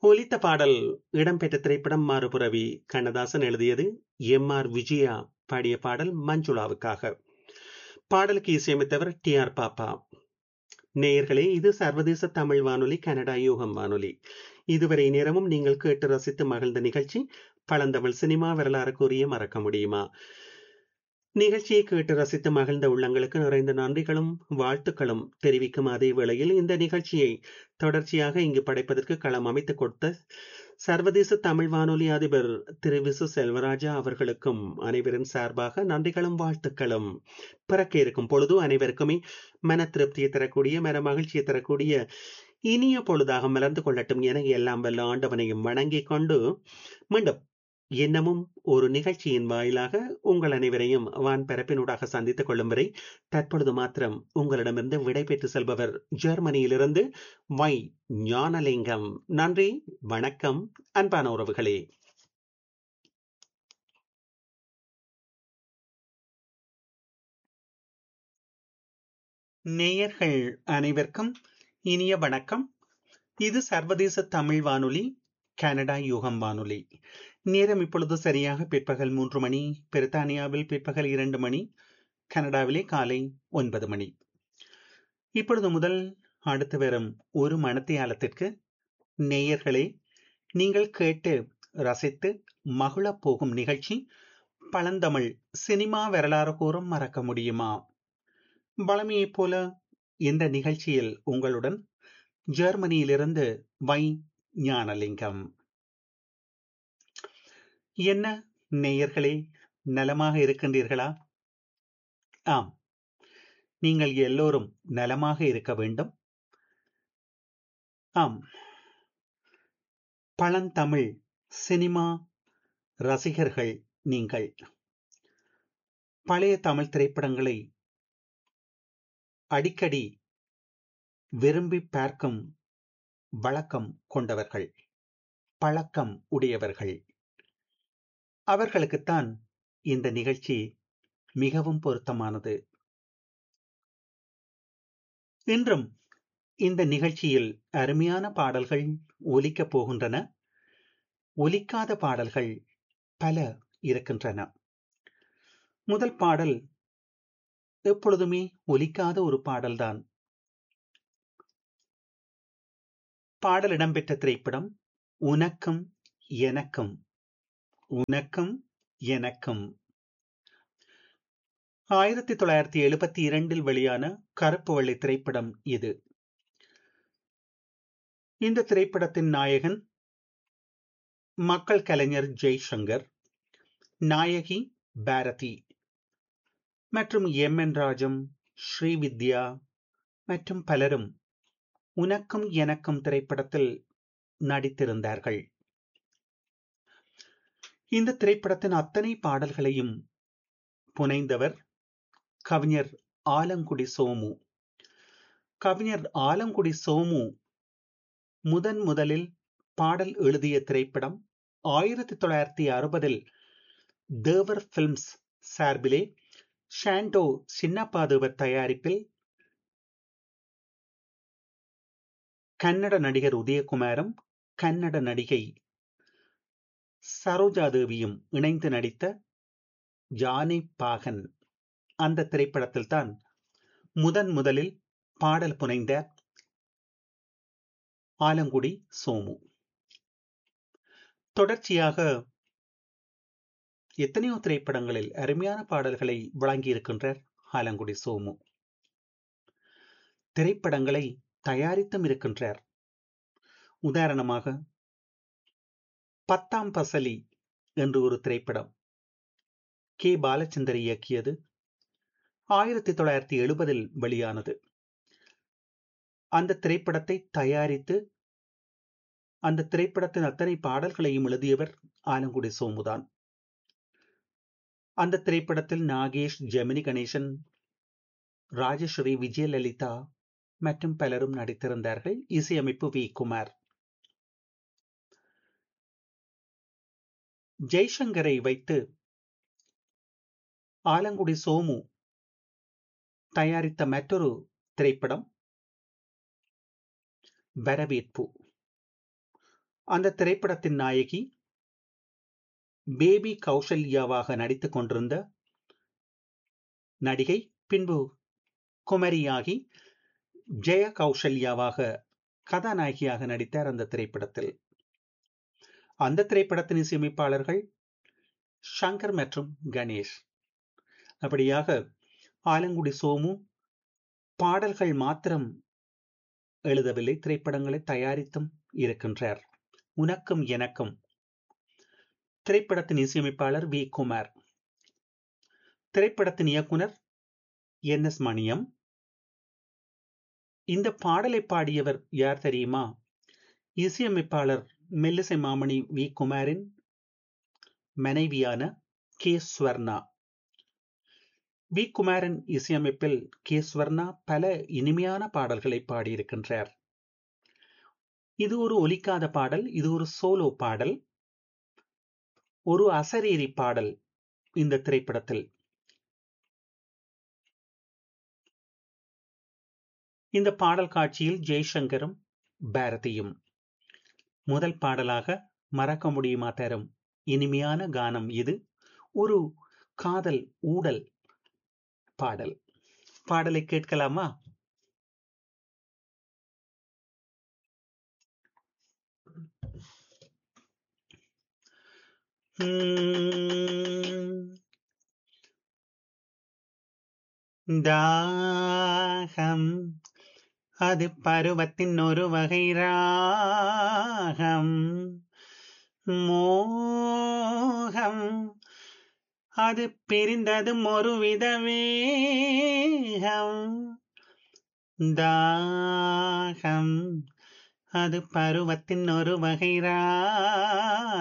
ஒலித்த பாடல் இடம்பெற்ற திரைப்படம் மாறுபுறவி கண்ணதாசன் எழுதியது எம் ஆர் விஜயா பாடிய பாடல் மஞ்சுளாவுக்காக பாடலுக்கு இசையமைத்தவர் டி ஆர் பாப்பா நேயர்களே இது சர்வதேச தமிழ் வானொலி கனடா யூகம் வானொலி இதுவரை நேரமும் நீங்கள் கேட்டு ரசித்து மகிழ்ந்த நிகழ்ச்சி பழந்தமிழ் சினிமா வரலாறு கூறிய மறக்க முடியுமா நிகழ்ச்சியை கேட்டு ரசித்து மகிழ்ந்த உள்ளங்களுக்கு நிறைந்த நன்றிகளும் வாழ்த்துக்களும் தெரிவிக்கும் அதே வேளையில் இந்த நிகழ்ச்சியை தொடர்ச்சியாக இங்கு படைப்பதற்கு களம் அமைத்துக் கொடுத்த சர்வதேச தமிழ் வானொலி அதிபர் திரு விசு செல்வராஜா அவர்களுக்கும் அனைவரின் சார்பாக நன்றிகளும் வாழ்த்துக்களும் பிறக்க இருக்கும் பொழுது அனைவருக்குமே மன திருப்தியை தரக்கூடிய மன மகிழ்ச்சியை தரக்கூடிய இனிய பொழுதாக மலர்ந்து கொள்ளட்டும் என எல்லாம் வல்ல ஆண்டவனையும் வணங்கிக் கொண்டு மீண்டும் இன்னமும் ஒரு நிகழ்ச்சியின் வாயிலாக உங்கள் அனைவரையும் வான் பரப்பினூடாக சந்தித்துக் கொள்ளும் வரை தற்பொழுது மாத்திரம் உங்களிடமிருந்து விடைபெற்று செல்பவர் ஜெர்மனியிலிருந்து வை ஞானலிங்கம் நன்றி வணக்கம் அன்பான உறவுகளே நேயர்கள் அனைவருக்கும் இனிய வணக்கம் இது சர்வதேச தமிழ் வானொலி கனடா யூகம் வானொலி நேரம் இப்பொழுது சரியாக பிற்பகல் மூன்று மணி பிரித்தானியாவில் பிற்பகல் இரண்டு மணி கனடாவிலே காலை ஒன்பது மணி இப்பொழுது முதல் அடுத்து வரும் ஒரு மணத்தியாலத்திற்கு நேயர்களே நீங்கள் கேட்டு ரசித்து மகிழப் போகும் நிகழ்ச்சி பழந்தமிழ் சினிமா வரலாறு கூறும் மறக்க முடியுமா வளமையைப் போல இந்த நிகழ்ச்சியில் உங்களுடன் ஜெர்மனியிலிருந்து வை ஞானலிங்கம் என்ன நேயர்களே நலமாக இருக்கின்றீர்களா ஆம் நீங்கள் எல்லோரும் நலமாக இருக்க வேண்டும் ஆம் பழந்தமிழ் சினிமா ரசிகர்கள் நீங்கள் பழைய தமிழ் திரைப்படங்களை அடிக்கடி விரும்பி பார்க்கும் வழக்கம் கொண்டவர்கள் பழக்கம் உடையவர்கள் அவர்களுக்குத்தான் இந்த நிகழ்ச்சி மிகவும் பொருத்தமானது இன்றும் இந்த நிகழ்ச்சியில் அருமையான பாடல்கள் ஒலிக்கப் போகின்றன ஒலிக்காத பாடல்கள் பல இருக்கின்றன முதல் பாடல் எப்பொழுதுமே ஒலிக்காத ஒரு பாடல்தான் பாடல் இடம்பெற்ற திரைப்படம் உனக்கும் எனக்கும் உனக்கும் எனக்கும் ஆயிரத்தி தொள்ளாயிரத்தி எழுபத்தி இரண்டில் வெளியான கருப்பு வெள்ளை திரைப்படம் இது இந்த திரைப்படத்தின் நாயகன் மக்கள் கலைஞர் ஜெய்சங்கர் நாயகி பாரதி மற்றும் எம் என் ராஜம் ஸ்ரீவித்யா மற்றும் பலரும் உனக்கும் எனக்கும் திரைப்படத்தில் நடித்திருந்தார்கள் இந்த திரைப்படத்தின் அத்தனை பாடல்களையும் புனைந்தவர் கவிஞர் ஆலங்குடி சோமு கவிஞர் ஆலங்குடி சோமு முதன் முதலில் பாடல் எழுதிய திரைப்படம் ஆயிரத்தி தொள்ளாயிரத்தி அறுபதில் தேவர் பிலிம்ஸ் சார்பிலே ஷாண்டோ சின்னப்பாதேவர் தயாரிப்பில் கன்னட நடிகர் உதயகுமாரும் கன்னட நடிகை சரோஜாதேவியும் இணைந்து நடித்த ஜானி பாகன் அந்த திரைப்படத்தில் தான் முதன் முதலில் பாடல் புனைந்த ஆலங்குடி சோமு தொடர்ச்சியாக எத்தனையோ திரைப்படங்களில் அருமையான பாடல்களை வழங்கியிருக்கின்றார் ஆலங்குடி சோமு திரைப்படங்களை தயாரித்தும் இருக்கின்றார் உதாரணமாக பத்தாம் பசலி என்று ஒரு திரைப்படம் கே பாலச்சந்தர் இயக்கியது ஆயிரத்தி தொள்ளாயிரத்தி எழுபதில் வெளியானது அந்த திரைப்படத்தை தயாரித்து அந்த திரைப்படத்தின் அத்தனை பாடல்களையும் எழுதியவர் ஆலங்குடி சோமுதான் அந்த திரைப்படத்தில் நாகேஷ் ஜெமினி கணேசன் ராஜஸ்ரீ விஜயலலிதா மற்றும் பலரும் நடித்திருந்தார்கள் இசையமைப்பு வி குமார் ஜெய்சங்கரை வைத்து ஆலங்குடி சோமு தயாரித்த மற்றொரு திரைப்படம் வரவேற்பு அந்த திரைப்படத்தின் நாயகி பேபி கௌசல்யாவாக நடித்துக் கொண்டிருந்த நடிகை பின்பு குமரியாகி ஜெய கௌசல்யாவாக கதாநாயகியாக நடித்தார் அந்த திரைப்படத்தில் அந்த திரைப்படத்தின் இசையமைப்பாளர்கள் சங்கர் மற்றும் கணேஷ் அப்படியாக ஆலங்குடி சோமு பாடல்கள் மாத்திரம் எழுதவில்லை திரைப்படங்களை தயாரித்தும் இருக்கின்றார் உனக்கும் எனக்கும் திரைப்படத்தின் இசையமைப்பாளர் வி குமார் திரைப்படத்தின் இயக்குனர் என் எஸ் மணியம் இந்த பாடலை பாடியவர் யார் தெரியுமா இசையமைப்பாளர் மெல்லிசை மாமணி வி குமாரின் மனைவியான கே ஸ்வர்ணா வி குமாரன் இசையமைப்பில் கே ஸ்வர்ணா பல இனிமையான பாடல்களை பாடியிருக்கின்றார் இது ஒரு ஒலிக்காத பாடல் இது ஒரு சோலோ பாடல் ஒரு அசரீரி பாடல் இந்த திரைப்படத்தில் இந்த பாடல் காட்சியில் ஜெய்சங்கரும் பாரதியும் முதல் பாடலாக மறக்க முடியுமா தரும் இனிமையான கானம் இது ஒரு காதல் ஊடல் பாடல் பாடலை கேட்கலாமா தாகம் அது பருவத்தின் ஒரு வகை ராகம் மோகம் அது பிரிந்ததும் ஒரு வித வேகம் தாகம் அது பருவத்தின் ஒரு வகை ராகம்